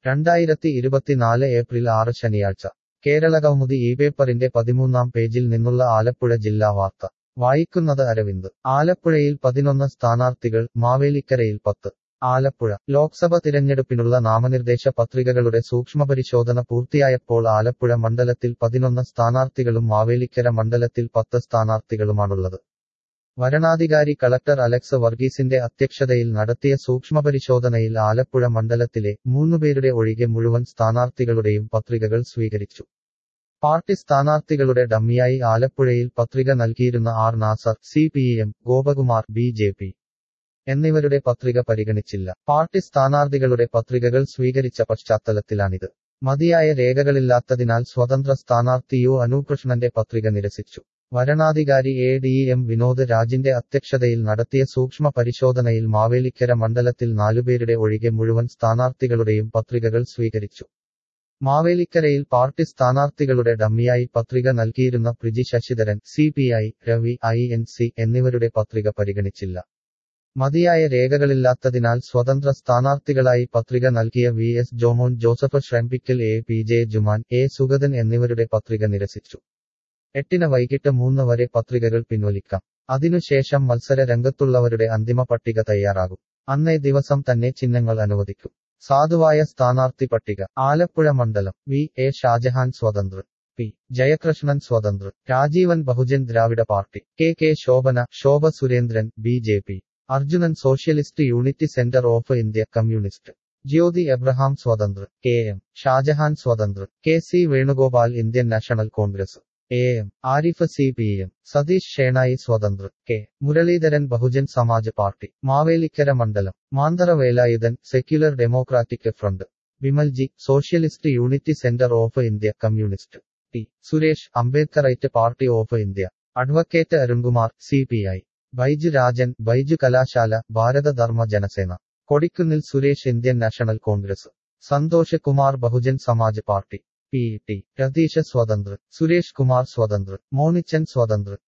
രണ്ടായിരത്തി ഇരുപത്തിനാല് ഏപ്രിൽ ആറ് ശനിയാഴ്ച കേരളകൗമുദി ഈ പേപ്പറിന്റെ പതിമൂന്നാം പേജിൽ നിന്നുള്ള ആലപ്പുഴ ജില്ലാ വാർത്ത വായിക്കുന്നത് അരവിന്ദ് ആലപ്പുഴയിൽ പതിനൊന്ന് സ്ഥാനാർത്ഥികൾ മാവേലിക്കരയിൽ പത്ത് ആലപ്പുഴ ലോക്സഭ തിരഞ്ഞെടുപ്പിനുള്ള നാമനിർദ്ദേശ പത്രികകളുടെ സൂക്ഷ്മപരിശോധന പൂർത്തിയായപ്പോൾ ആലപ്പുഴ മണ്ഡലത്തിൽ പതിനൊന്ന് സ്ഥാനാർത്ഥികളും മാവേലിക്കര മണ്ഡലത്തിൽ പത്ത് സ്ഥാനാർത്ഥികളുമാണുള്ളത് വരണാധികാരി കളക്ടർ അലക്സ് വർഗീസിന്റെ അധ്യക്ഷതയിൽ നടത്തിയ സൂക്ഷ്മപരിശോധനയിൽ ആലപ്പുഴ മണ്ഡലത്തിലെ മൂന്നുപേരുടെ ഒഴികെ മുഴുവൻ സ്ഥാനാർത്ഥികളുടെയും പത്രികകൾ സ്വീകരിച്ചു പാർട്ടി സ്ഥാനാർത്ഥികളുടെ ഡമ്മിയായി ആലപ്പുഴയിൽ പത്രിക നൽകിയിരുന്ന R Nasar C P M Gopakumar B J P എന്നിവരുടെ പത്രിക പരിഗണിച്ചില്ല പാർട്ടി സ്ഥാനാർത്ഥികളുടെ പത്രികകൾ സ്വീകരിച്ച പശ്ചാത്തലത്തിലാണിത് മതിയായ രേഖകളില്ലാത്തതിനാൽ സ്വതന്ത്ര സ്ഥാനാർത്ഥി യു അനൂകൃഷ്ണന്റെ പത്രിക നിരസിച്ചു വരണാധികാരി എ ഡി എം വിനോദ് രാജിന്റെ അധ്യക്ഷതയിൽ നടത്തിയ സൂക്ഷ്മ പരിശോധനയിൽ മാവേലിക്കര മണ്ഡലത്തിൽ നാലുപേരുടെ ഒഴികെ മുഴുവൻ സ്ഥാനാർത്ഥികളുടെയും പത്രികകൾ സ്വീകരിച്ചു മാവേലിക്കരയിൽ പാർട്ടി സ്ഥാനാർത്ഥികളുടെ ഡമ്മിയായി പത്രിക നൽകിയിരുന്ന Priji Sasidharan C P I Ravi I N C എന്നിവരുടെ പത്രിക പരിഗണിച്ചില്ല മതിയായ രേഖകളില്ലാത്തതിനാൽ സ്വതന്ത്ര സ്ഥാനാർത്ഥികളായി പത്രിക നൽകിയ വി എസ് ജോമോൻ ജോസഫ് ശ്രംപിക്കൽ A P J Juman A Sugathan എന്നിവരുടെ പത്രിക നിരസിച്ചു എട്ടിന് വൈകിട്ട് മൂന്ന് വരെ പത്രികകൾ പിൻവലിക്കാം അതിനുശേഷം മത്സര രംഗത്തുള്ളവരുടെ അന്തിമ പട്ടിക തയ്യാറാകും അന്നേ ദിവസം തന്നെ ചിഹ്നങ്ങൾ അനുവദിക്കും സാധുവായ സ്ഥാനാർത്ഥി പട്ടിക ആലപ്പുഴ മണ്ഡലം വി എ ഷാജഹാൻ സ്വതന്ത്ര പി ജയകൃഷ്ണൻ സ്വതന്ത്ര Rajeevan Bahujan Dravida party K K Shobhana Shobha Surendran B J P Arjunan socialist unity centre of India communist Jyothi Abraham സ്വതന്ത്ര കെ എം ഷാജഹാൻ സ്വതന്ത്ര K C Venugopal Indian National Congress A M Arif C P M Satheesh Shenoy സ്വതന്ത്ര കെ മുരളീധരൻ ബഹുജൻ സമാജ് പാർട്ടി മാവേലിക്കര മണ്ഡലം Manthara Velayudhan secular democratic front Vimalji socialist unity centre of India communist T Suresh Ambedkarite party of India advocate Arunkumar C P I Baiju Rajan Baiju Kalashala Bharathadharma Janasena Kodikunnil Suresh Indian National Congress Santhosh Kumar Bahujan Samaj party P T Ratheesh സ്വതന്ത്ര സുരേഷ് കുമാർ സ്വതന്ത്ര മോണിച്ചൻ സ്വതന്ത്ര